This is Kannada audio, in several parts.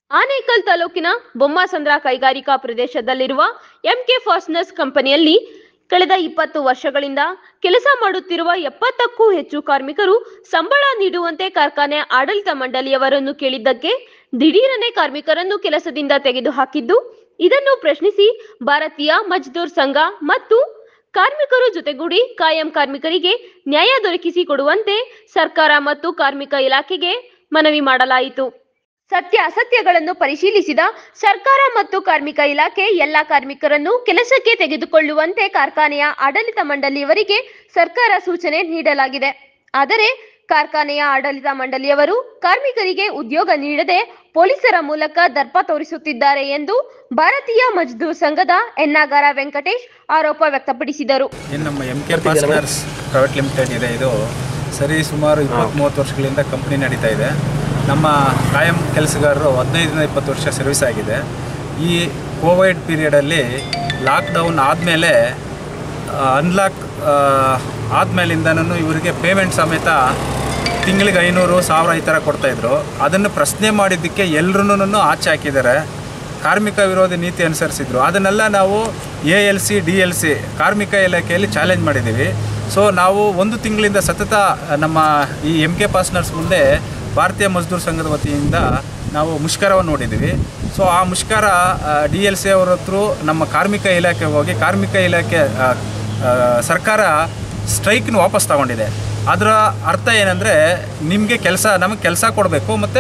ಆನೇಕಲ್ ತಾಲೂಕಿನ ಬೊಮ್ಮಸಂದ್ರ ಕೈಗಾರಿಕಾ ಪ್ರದೇಶದಲ್ಲಿರುವ ಎಂಕೆ ಫಾಸ್ಟ್ನರ್ಸ್ ಕಂಪನಿಯಲ್ಲಿ ಕಳೆದ ಇಪ್ಪತ್ತು ವರ್ಷಗಳಿಂದ ಕೆಲಸ ಮಾಡುತ್ತಿರುವ ಎಪ್ಪತ್ತಕ್ಕೂ ಹೆಚ್ಚು ಕಾರ್ಮಿಕರು ಸಂಬಳ ನೀಡುವಂತೆ ಕಾರ್ಖಾನೆ ಆಡಳಿತ ಮಂಡಳಿಯವರನ್ನು ಕೇಳಿದ್ದಕ್ಕೆ ದಿಢೀರನೆ ಕಾರ್ಮಿಕರನ್ನು ಕೆಲಸದಿಂದ ತೆಗೆದುಹಾಕಿದ್ದು ಇದನ್ನು ಪ್ರಶ್ನಿಸಿ ಭಾರತೀಯ ಮಜ್ದೂರ್ ಸಂಘ ಮತ್ತು ಕಾರ್ಮಿಕರು ಜೊತೆಗೂಡಿ ಕಾಯಂ ಕಾರ್ಮಿಕರಿಗೆ ನ್ಯಾಯ ದೊರಕಿಸಿಕೊಡುವಂತೆ ಸರ್ಕಾರ ಮತ್ತು ಕಾರ್ಮಿಕ ಇಲಾಖೆಗೆ ಮನವಿ ಮಾಡಲಾಯಿತು ಸತ್ಯ ಅಸತ್ಯಗಳನ್ನು ಪರಿಶೀಲಿಸಿದ ಸರ್ಕಾರ ಮತ್ತು ಕಾರ್ಮಿಕ ಇಲಾಖೆ ಎಲ್ಲ ಕಾರ್ಮಿಕರನ್ನು ಕೆಲಸಕ್ಕೆ ತೆಗೆದುಕೊಳ್ಳುವಂತೆ ಕಾರ್ಖಾನೆಯ ಆಡಳಿತ ಮಂಡಳಿಯವರಿಗೆ ಸರ್ಕಾರ ಸೂಚನೆ ನೀಡಲಾಗಿದೆ ಆದರೆ ಕಾರ್ಖಾನೆಯ ಆಡಳಿತ ಮಂಡಳಿಯವರು ಕಾರ್ಮಿಕರಿಗೆ ಉದ್ಯೋಗ ನೀಡದೆ ಪೊಲೀಸರ ಮೂಲಕ ದರ್ಪ ತೋರಿಸುತ್ತಿದ್ದಾರೆ ಎಂದು ಭಾರತೀಯ ಮಜ್ದೂರ್ ಸಂಘದ ಎನ್ನಾಗಾರ ವೆಂಕಟೇಶ್ ಆರೋಪ ವ್ಯಕ್ತಪಡಿಸಿದರು ಏನು ನಮ್ಮ M K partners private limited ಇದೆ ಇದು ಸರಿ ಸುಮಾರು ಇಪ್ಪತ್ತು ಮೂವತ್ತು ವರ್ಷಗಳಿಂದ ಕಂಪ್ನಿ ನಡೀತಾ ಇದೆ ನಮ್ಮ ಕಾಯಂ ಕೆಲಸಗಾರರು ಹದಿನೈದರಿಂದ ಇಪ್ಪತ್ತು ವರ್ಷ ಸರ್ವಿಸ್ ಆಗಿದೆ ಈ ಕೋವಿಡ್ ಪೀರಿಯಡಲ್ಲಿ ಲಾಕ್ಡೌನ್ ಆದಮೇಲೆ ಅನ್ಲಾಕ್ ಆದಮೇಲಿಂದನೂ ಇವರಿಗೆ ಪೇಮೆಂಟ್ ಸಮೇತ ತಿಂಗಳಿಗೆ ಐನೂರು ಸಾವಿರ ಈ ಥರ ಕೊಡ್ತಾಯಿದ್ರು ಅದನ್ನು ಪ್ರಶ್ನೆ ಮಾಡಿದ್ದಕ್ಕೆ ಎಲ್ರೂ ಆಚೆ ಹಾಕಿದ್ದಾರೆ ಕಾರ್ಮಿಕ ವಿರೋಧಿ ನೀತಿ ಅನುಸರಿಸಿದ್ರು ಅದನ್ನೆಲ್ಲ ನಾವು A L C D L C ಕಾರ್ಮಿಕ ಇಲಾಖೆಯಲ್ಲಿ ಚಾಲೆಂಜ್ ಮಾಡಿದ್ದೀವಿ ಸೊ ನಾವು ಒಂದು ತಿಂಗಳಿಂದ ಸತತ ನಮ್ಮ ಈ ಎಮ್ ಕೆ ಪಾಸ್ನರ್ಸ್ ಮುಂದೆ ಭಾರತೀಯ ಮಜ್ದೂರ್ ಸಂಘದ ವತಿಯಿಂದ ನಾವು ಮುಷ್ಕರವನ್ನು ನೋಡಿದ್ದೀವಿ ಸೊ ಆ ಮುಷ್ಕರ ಡಿ ಎಲ್ ಸಿ ಅವರ ಹತ್ರ ನಮ್ಮ ಕಾರ್ಮಿಕ ಇಲಾಖೆಗೆ ಹೋಗಿ ಕಾರ್ಮಿಕ ಇಲಾಖೆ ಆ, ಆ, ಸರ್ಕಾರ ಸ್ಟ್ರೈಕ್ನ ವಾಪಸ್ ತಗೊಂಡಿದೆ ಅದರ ಅರ್ಥ ಏನಂದರೆ ನಿಮಗೆ ಕೆಲಸ ನಮಗೆ ಕೆಲಸ ಕೊಡಬೇಕು ಮತ್ತು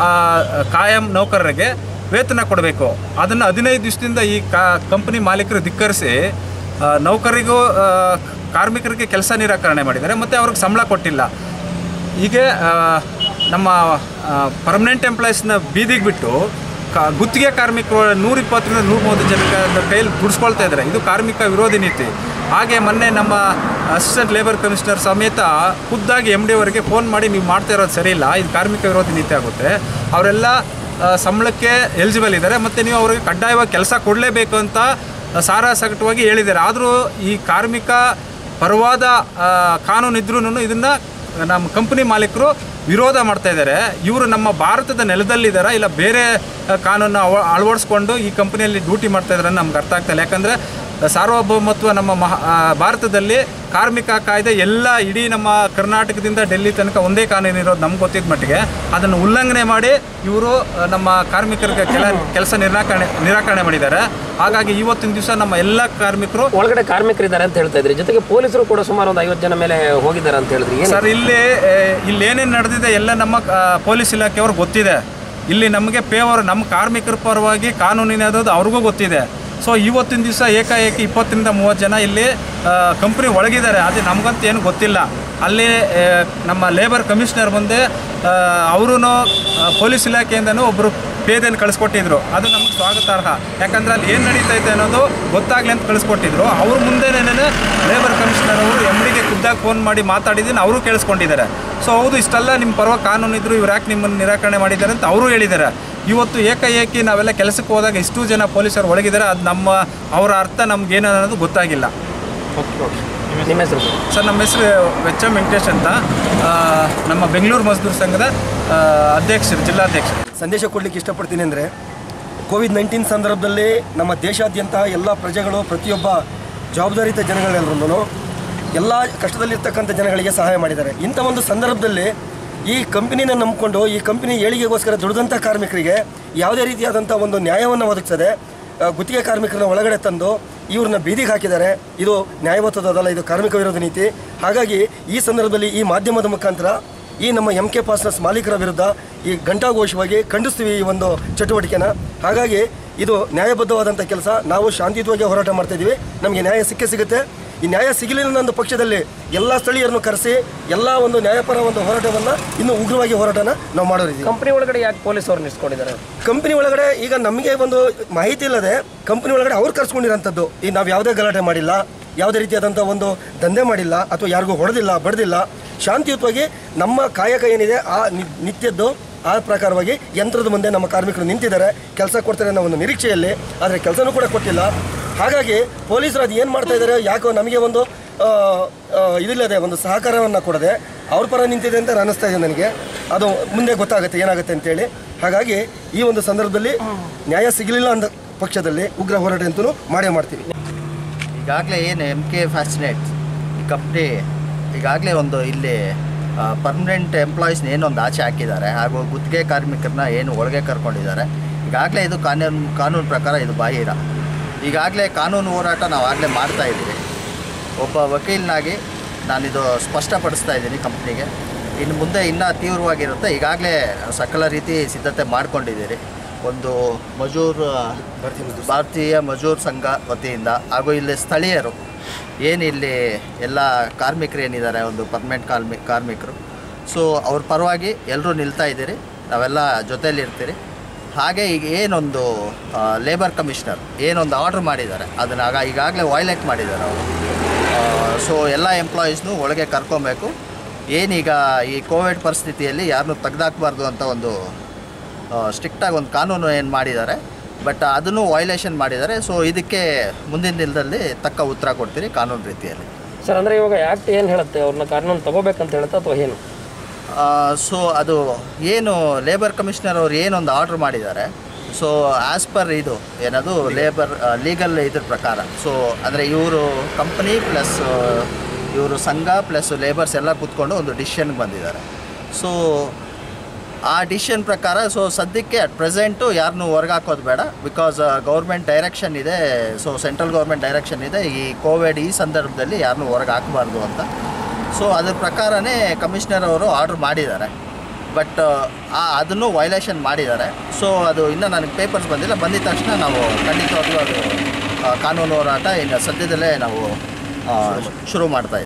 ಕಾಯಂ ನೌಕರರಿಗೆ ವೇತನ ಕೊಡಬೇಕು ಅದನ್ನು ಹದಿನೈದು ದಿವಸದಿಂದ ಈ ಕಾ ಕಂಪ್ನಿ ಮಾಲೀಕರು ಧಿಕ್ಕರಿಸಿ ಆ, ನೌಕರಿಗೂ ಆ, ಕಾರ್ಮಿಕರಿಗೆ ಕೆಲಸ ನಿರಾಕರಣೆ ಮಾಡಿದ್ದಾರೆ ಮತ್ತು ಅವ್ರಿಗೆ ಸಂಬಳ ಕೊಟ್ಟಿಲ್ಲ ಹೀಗೆ ಆ, ನಮ್ಮ ಪರ್ಮನೆಂಟ್ ಎಂಪ್ಲಾಯೀಸ್ನ ಬೀದಿಗೆ ಬಿಟ್ಟು ಕಾ ಗುತ್ತಿಗೆ ಕಾರ್ಮಿಕರು ನೂರಿಪ್ಪತ್ತರಿಂದ ನೂರ ಮೂವತ್ತು ಜನರ ಕೈಯಲ್ಲಿ ದುಡಿಸ್ಕೊಳ್ತಾ ಇದ್ದಾರೆ ಇದು ಕಾರ್ಮಿಕ ವಿರೋಧಿ ನೀತಿ ಹಾಗೆ ಮೊನ್ನೆ ನಮ್ಮ ಅಸಿಸ್ಟೆಂಟ್ ಲೇಬರ್ ಕಮಿಷನರ್ ಸಮೇತ ಖುದ್ದಾಗಿ ಎಮ್ ಡಿ ಅವರಿಗೆ ಫೋನ್ ಮಾಡಿ ನೀವು ಮಾಡ್ತಾ ಇರೋದು ಸರಿ ಇಲ್ಲ ಇದು ಕಾರ್ಮಿಕ ವಿರೋಧಿ ನೀತಿ ಆಗುತ್ತೆ ಅವರೆಲ್ಲ ಆ, ಸಂಬಳಕ್ಕೆ ಎಲಿಜಿಬಲ್ ಇದ್ದಾರೆ ಮತ್ತು ನೀವು ಅವರಿಗೆ ಕಡ್ಡಾಯವಾಗಿ ಕೆಲಸ ಕೊಡಲೇಬೇಕು ಅಂತ ಸಾರಾಸಗಟವಾಗಿ ಹೇಳಿದ್ದಾರೆ ಆದರೂ ಈ ಕಾರ್ಮಿಕ ಪರವಾದ ಆ, ಕಾನೂನು ಇದ್ರೂ ಇದನ್ನು ನಮ್ಮ ಕಂಪನಿ ಮಾಲೀಕರು ವಿರೋಧ ಮಾಡ್ತಾ ಇದ್ದಾರೆ ಇವರು ನಮ್ಮ ಭಾರತದ ನೆಲದಲ್ಲಿದ್ದಾರಾ ಇಲ್ಲ ಬೇರೆ ಆ, ಕಾನೂನು ಅವ ಅಳವಡಿಸ್ಕೊಂಡು ಈ ಕಂಪನಿಯಲ್ಲಿ ಡ್ಯೂಟಿ ಮಾಡ್ತಾ ಇದ್ದಾರೆ ನಮ್ಗೆ ಅರ್ಥ ಆಗ್ತಾ ಇಲ್ಲ ಯಾಕಂದರೆ ಸಾರ್ವಭೌಮತ್ವ ನಮ್ಮ ಮಹಾ ಆ, ಭಾರತದಲ್ಲಿ ಕಾರ್ಮಿಕ ಕಾಯ್ದೆ ಎಲ್ಲ ಇಡೀ ನಮ್ಮ ಕರ್ನಾಟಕದಿಂದ ಡೆಲ್ಲಿ ತನಕ ಒಂದೇ ಕಾನೂನು ಇರೋದು ನಮ್ಗೆ ಗೊತ್ತಿದ್ದ ಮಟ್ಟಿಗೆ ಅದನ್ನು ಉಲ್ಲಂಘನೆ ಮಾಡಿ ಇವರು ನಮ್ಮ ಕಾರ್ಮಿಕರಿಗೆ ಕೆಲ ಕೆಲಸ ನಿರಾಕರಣೆ ನಿರಾಕರಣೆ ಮಾಡಿದ್ದಾರೆ ಹಾಗಾಗಿ ಇವತ್ತಿನ ದಿವಸ ನಮ್ಮ ಎಲ್ಲ ಕಾರ್ಮಿಕರು ಒಳಗಡೆ ಕಾರ್ಮಿಕರಿದ್ದಾರೆ ಅಂತ ಹೇಳ್ತಾ ಇದ್ರಿ ಜೊತೆಗೆ ಪೊಲೀಸರು ಕೂಡ ಸುಮಾರು ಒಂದು ಐವತ್ತು ಜನ ಮೇಲೆ ಹೋಗಿದ್ದಾರೆ ಅಂತ ಹೇಳಿದ್ರಿ ಏನು ಸರ್ ಇಲ್ಲಿ ಆ, ಇಲ್ಲಿ ಏನೇನು ನಡೆದಿದೆ ಎಲ್ಲ ನಮ್ಮ ಆ, ಪೊಲೀಸ್ ಇಲಾಖೆಯವ್ರಿಗೆ ಗೊತ್ತಿದೆ ಇಲ್ಲಿ ನಮಗೆ ಪೇವರ್ ನಮ್ಮ ಕಾರ್ಮಿಕರ ಪರವಾಗಿ ಕಾನೂನಿನದು ಅವ್ರಿಗೂ ಗೊತ್ತಿದೆ ಸೊ ಇವತ್ತಿನ ದಿವಸ ಏಕಾಏಕಿ ಇಪ್ಪತ್ತರಿಂದ ಮೂವತ್ತು ಜನ ಇಲ್ಲಿ ಕಂಪ್ನಿ ಒಳಗಿದ್ದಾರೆ ಅದು ನಮಗಂತೂ ಏನು ಗೊತ್ತಿಲ್ಲ ಅಲ್ಲಿ ಆ, ನಮ್ಮ ಲೇಬರ್ ಕಮಿಷನರ್ ಮುಂದೆ ಅವರು ಪೊಲೀಸ್ ಇಲಾಖೆಯಿಂದನೂ ಒಬ್ಬರು ಪೇದೆಯನ್ನು ಕಳಿಸ್ಕೊಟ್ಟಿದ್ರು ಅದು ನಮಗೆ ಸ್ವಾಗತಾರ್ಹ ಯಾಕಂದ್ರೆ ಅಲ್ಲಿ ಏನು ನಡೀತೈತೆ ಅನ್ನೋದು ಗೊತ್ತಾಗಲಿ ಅಂತ ಕಳಿಸ್ಕೊಟ್ಟಿದ್ರು ಅವ್ರ ಮುಂದೆನೇ ಲೇಬರ್ ಕಮಿಷನರ್ ಅವರು ಎಮ್ ಡಿಗೆ ಖುದ್ದಾಗಿ ಫೋನ್ ಮಾಡಿ ಮಾತಾಡಿದ್ದೀನಿ ಅವರು ಕೇಳಿಸ್ಕೊಂಡಿದ್ದಾರೆ ಸೊ ಹೌದು ಇಷ್ಟೆಲ್ಲ ನಿಮ್ಮ ಪರವ ಕಾನೂನು ಇದ್ರು ಇವ್ರು ಯಾಕೆ ನಿಮ್ಮನ್ನು ನಿರಾಕರಣೆ ಮಾಡಿದ್ದಾರೆ ಅಂತ ಅವರು ಹೇಳಿದ್ದಾರೆ ಇವತ್ತು ಏಕಾಏಕಿ ನಾವೆಲ್ಲ ಕೆಲಸಕ್ಕೆ ಹೋದಾಗ ಇಷ್ಟು ಜನ ಪೊಲೀಸರು ಒಳಗಿದ್ದಾರೆ ಅದು ನಮ್ಮ ಅವರ ಅರ್ಥ ನಮ್ಗೇನು ಅನ್ನೋದು ಗೊತ್ತಾಗಿಲ್ಲ ನಿಮ್ಮ ಹೆಸರು ಸರ್ ನಮ್ಮ ಹೆಸರು ವೆಚ್ಚ ವೆಂಕಟೇಶ್ ಅಂತ ಆ, ನಮ್ಮ ಬೆಂಗಳೂರು ಮಜ್ದೂರ್ ಸಂಘದ ಆ, ಅಧ್ಯಕ್ಷರು ಜಿಲ್ಲಾಧ್ಯಕ್ಷರು ಸಂದೇಶ ಕೊಡಲಿಕ್ಕೆ ಇಷ್ಟಪಡ್ತೀನಿ ಅಂದರೆ ಕೋವಿಡ್ ನೈನ್ಟೀನ್ ಸಂದರ್ಭದಲ್ಲಿ ನಮ್ಮ ದೇಶಾದ್ಯಂತ ಎಲ್ಲ ಪ್ರಜೆಗಳು ಪ್ರತಿಯೊಬ್ಬ ಜವಾಬ್ದಾರಿತ ಜನಗಳೆಲ್ಲರೂ ಎಲ್ಲ ಕಷ್ಟದಲ್ಲಿರ್ತಕ್ಕಂಥ ಜನಗಳಿಗೆ ಸಹಾಯ ಮಾಡಿದ್ದಾರೆ ಇಂಥ ಒಂದು ಸಂದರ್ಭದಲ್ಲಿ ಈ ಕಂಪನಿನ ನಂಬಿಕೊಂಡು ಈ ಕಂಪನಿ ಏಳಿಗೆಗೋಸ್ಕರ ದುಡಿದಂಥ ಕಾರ್ಮಿಕರಿಗೆ ಯಾವುದೇ ರೀತಿಯಾದಂಥ ಒಂದು ನ್ಯಾಯವನ್ನು ಒದಗಿಸದೆ ಆ, ಗುತ್ತಿಗೆ ಕಾರ್ಮಿಕರನ್ನ ಒಳಗಡೆ ತಂದು ಇವ್ರನ್ನ ಬೀದಿಗೆ ಹಾಕಿದ್ದಾರೆ ಇದು ನ್ಯಾಯಬದ್ಧದಲ್ಲ ಇದು ಕಾರ್ಮಿಕ ವಿರೋಧ ನೀತಿ ಹಾಗಾಗಿ ಈ ಸಂದರ್ಭದಲ್ಲಿ ಈ ಮಾಧ್ಯಮದ ಮುಖಾಂತರ ಈ ನಮ್ಮ ಎಂ ಕೆ ಪಾಸ್ನರ್ಸ್ ಮಾಲೀಕರ ವಿರುದ್ಧ ಈ ಘಂಟಾಘೋಷವಾಗಿ ಖಂಡಿಸ್ತೀವಿ ಈ ಒಂದು ಚಟುವಟಿಕೆನ ಹಾಗಾಗಿ ಇದು ನ್ಯಾಯಬದ್ಧವಾದಂಥ ಕೆಲಸ ನಾವು ಶಾಂತಿಯುತವಾಗಿ ಹೋರಾಟ ಮಾಡ್ತಾ ಇದ್ದೀವಿ ನಮಗೆ ನ್ಯಾಯ ಸಿಕ್ಕೇ ಸಿಗುತ್ತೆ ಈ ನ್ಯಾಯ ಸಿಗಲಿಲ್ಲ ಒಂದು ಪಕ್ಷದಲ್ಲಿ ಎಲ್ಲ ಸ್ಥಳೀಯರನ್ನು ಕರೆಸಿ ಎಲ್ಲ ಒಂದು ನ್ಯಾಯಪರ ಒಂದು ಹೋರಾಟವನ್ನು ಇನ್ನೂ ಉಗ್ರವಾಗಿ ಹೋರಾಟನ ನಾವು ಮಾಡೋರಿದ್ದೀವಿ ಕಂಪನಿ ಒಳಗಡೆ ಯಾಕೆ ಪೊಲೀಸ್ ಅವ್ರು ನಿಲ್ಸ್ಕೊಂಡಿದ್ದಾರೆ ಕಂಪನಿ ಒಳಗಡೆ ಈಗ ನಮಗೆ ಒಂದು ಮಾಹಿತಿ ಇಲ್ಲದೆ ಕಂಪನಿ ಒಳಗಡೆ ಅವ್ರು ಕರ್ಸ್ಕೊಂಡಿರೋಂಥದ್ದು ಈಗ ನಾವು ಯಾವುದೇ ಗಲಾಟೆ ಮಾಡಿಲ್ಲ ಯಾವುದೇ ರೀತಿಯಾದಂಥ ಒಂದು ದಂಧೆ ಮಾಡಿಲ್ಲ ಅಥವಾ ಯಾರಿಗೂ ಹೊಡೆದಿಲ್ಲ ಬಡ್ದಿಲ್ಲ ಶಾಂತಿಯುತವಾಗಿ ನಮ್ಮ ಕಾಯಕ ಏನಿದೆ ಆ ನಿ- ನಿತ್ಯದ್ದು ಆ ಪ್ರಕಾರವಾಗಿ ಯಂತ್ರದ ಮುಂದೆ ನಮ್ಮ ಕಾರ್ಮಿಕರು ನಿಂತಿದ್ದಾರೆ ಕೆಲಸ ಕೊಡ್ತಾರೆ ಅನ್ನೋ ಒಂದು ನಿರೀಕ್ಷೆಯಲ್ಲಿ ಆದರೆ ಕೆಲಸನೂ ಕೂಡ ಕೊಟ್ಟಿಲ್ಲ ಹಾಗಾಗಿ ಪೊಲೀಸರು ಅದು ಏನು ಮಾಡ್ತಾ ಇದ್ದಾರೆ ಯಾಕೋ ನಮಗೆ ಒಂದು ಆ, ಆ, ಇದಿಲ್ಲದೆ ಒಂದು ಸಹಕಾರವನ್ನು ಕೊಡದೆ ಅವ್ರ ಪರ ನಿಂತಿದೆ ಅಂತ ಅನ್ನಿಸ್ತಾ ಇದೆ ನನಗೆ ಅದು ಮುಂದೆ ಗೊತ್ತಾಗುತ್ತೆ ಏನಾಗುತ್ತೆ ಅಂತೇಳಿ ಹಾಗಾಗಿ ಈ ಒಂದು ಸಂದರ್ಭದಲ್ಲಿ ನ್ಯಾಯ ಸಿಗಲಿಲ್ಲ ಅಂದ ಪಕ್ಷದಲ್ಲಿ ಉಗ್ರ ಹೋರಾಟ ಅಂತೂ ಮಾಡೇ ಮಾಡ್ತೀವಿ ಈಗಾಗಲೇ ಏನು ಎಮ್ ಕೆ ಫ್ಯಾಸಿನೇಟ್ ಈ ಕಂಪ್ನಿ ಈಗಾಗಲೇ ಒಂದು ಇಲ್ಲಿ ಪರ್ಮನೆಂಟ್ ಎಂಪ್ಲಾಯೀಸ್ನ ಏನೊಂದು ಆಚೆ ಹಾಕಿದ್ದಾರೆ ಹಾಗೂ ಗುತ್ತಿಗೆ ಕಾರ್ಮಿಕರನ್ನ ಏನು ಒಳಗೆ ಕರ್ಕೊಂಡಿದ್ದಾರೆ ಈಗಾಗಲೇ ಇದು ಕಾನೂನು ಕಾನೂನು ಪ್ರಕಾರ ಇದು ಬಾಹಿರ ಈಗಾಗಲೇ ಕಾನೂನು ಹೋರಾಟ ನಾವು ಆಗಲೇ ಮಾಡ್ತಾ ಇದ್ದೀವಿ ಒಬ್ಬ ವಕೀಲನಾಗಿ ನಾನಿದು ಸ್ಪಷ್ಟಪಡಿಸ್ತಾ ಇದ್ದೀನಿ ಕಂಪ್ನಿಗೆ ಇನ್ನು ಮುಂದೆ ಇನ್ನೂ ತೀವ್ರವಾಗಿರುತ್ತೆ ಈಗಾಗಲೇ ಸಕಲ ರೀತಿ ಸಿದ್ಧತೆ ಮಾಡ್ಕೊಂಡಿದ್ದೀರಿ ಒಂದು ಮಜೂರ್ ಭಾರತೀಯ ಮಜೂರ್ ಸಂಘ ವತಿಯಿಂದ ಹಾಗೂ ಇಲ್ಲಿ ಸ್ಥಳೀಯರು ಏನು ಇಲ್ಲಿ ಎಲ್ಲ ಕಾರ್ಮಿಕರು ಏನಿದ್ದಾರೆ ಒಂದು ಪರ್ಮನೆಂಟ್ ಕಾರ್ಮಿ ಕಾರ್ಮಿಕರು ಸೊ ಅವ್ರ ಪರವಾಗಿ ಎಲ್ಲರೂ ನಿಲ್ತಾ ಇದ್ದೀರಿ ನಾವೆಲ್ಲ ಜೊತೆಯಲ್ಲಿ ಇರ್ತೀರಿ ಹಾಗೆ ಈಗ ಏನೊಂದು ಲೇಬರ್ ಕಮಿಷನರ್ ಏನೊಂದು ಆರ್ಡ್ರ್ ಮಾಡಿದ್ದಾರೆ ಅದನ್ನು ಆಗ ಈಗಾಗಲೇ ವೈಲೇಟ್ ಮಾಡಿದ್ದಾರೆ ಅವರು ಸೊ ಎಲ್ಲ ಎಂಪ್ಲಾಯೀಸ್ನು ಒಳಗೆ ಕರ್ಕೊಬೇಕು ಏನೀಗ ಈ ಕೋವಿಡ್ ಪರಿಸ್ಥಿತಿಯಲ್ಲಿ ಯಾರನ್ನೂ ತೆಗ್ದಾಕಬಾರ್ದು ಅಂತ ಒಂದು ಸ್ಟ್ರಿಕ್ಟಾಗಿ ಒಂದು ಕಾನೂನು ಏನು ಮಾಡಿದ್ದಾರೆ ಬಟ್ ಅದನ್ನು ವೈಲೇಷನ್ ಮಾಡಿದ್ದಾರೆ ಸೊ ಇದಕ್ಕೆ ಮುಂದಿನ ದಿನದಲ್ಲಿ ತಕ್ಕ ಉತ್ತರ ಕೊಡ್ತೀರಿ ಕಾನೂನು ರೀತಿಯಲ್ಲಿ ಸರ್ ಅಂದರೆ ಇವಾಗ ಆ್ಯಕ್ಟ್ ಏನು ಹೇಳುತ್ತೆ ಅವ್ರನ್ನ ಕಾನೂನು ತಗೋಬೇಕಂತ ಹೇಳುತ್ತೆ ಅಥವಾ ಏನು ಸೊ ಅದು ಏನು ಲೇಬರ್ ಕಮಿಷನರ್ ಅವ್ರು ಏನೊಂದು ಆರ್ಡ್ರ್ ಮಾಡಿದ್ದಾರೆ ಸೊ ಆ್ಯಸ್ ಪರ್ ಇದು ಏನದು ಲೇಬರ್ ಲೀಗಲ್ ಇದ್ರ ಪ್ರಕಾರ ಸೊ ಅಂದರೆ ಇವರು ಕಂಪ್ನಿ ಪ್ಲಸ್ ಇವರು ಸಂಘ ಪ್ಲಸ್ ಲೇಬರ್ಸ್ ಎಲ್ಲ ಕೂತ್ಕೊಂಡು ಒಂದು ಡಿಸಿಷನ್ಗೆ ಬಂದಿದ್ದಾರೆ ಸೊ ಆ ಡಿಸಿಷನ್ ಪ್ರಕಾರ ಸೊ ಸದ್ಯಕ್ಕೆ ಅಟ್ ಪ್ರೆಸೆಂಟು ಯಾರನ್ನೂ ಹೊರಗೆ ಹಾಕೋದು ಬೇಡ ಬಿಕಾಸ್ ಗೌರ್ಮೆಂಟ್ ಡೈರೆಕ್ಷನ್ ಇದೆ ಸೊ ಸೆಂಟ್ರಲ್ ಗೌರ್ಮೆಂಟ್ ಡೈರೆಕ್ಷನ್ ಇದೆ ಈ ಕೋವಿಡ್ ಈ ಸಂದರ್ಭದಲ್ಲಿ ಯಾರನ್ನೂ ಹೊರಗೆ ಹಾಕಬಾರ್ದು ಅಂತ ಸೊ ಅದ್ರ ಪ್ರಕಾರನೇ ಕಮಿಷನರ್ ಅವರು ಆರ್ಡ್ರ್ ಮಾಡಿದ್ದಾರೆ ಬಟ್ ಆ ಅದನ್ನು ವೈಲೇಷನ್ ಮಾಡಿದ್ದಾರೆ ಸೊ ಅದು ಇನ್ನೂ ನನಗೆ ಪೇಪರ್ಸ್ ಬಂದಿಲ್ಲ ಬಂದಿದ ತಕ್ಷಣ ನಾವು ಖಂಡಿತವಾಗ್ಲೂ ಅದು ಆ, ಕಾನೂನು ಹೋರಾಟ ಇನ್ನು ಸದ್ಯದಲ್ಲೇ ನಾವು ಆ, ಶುರು ಮಾಡ್ತಾ ಇದ್ದೀವಿ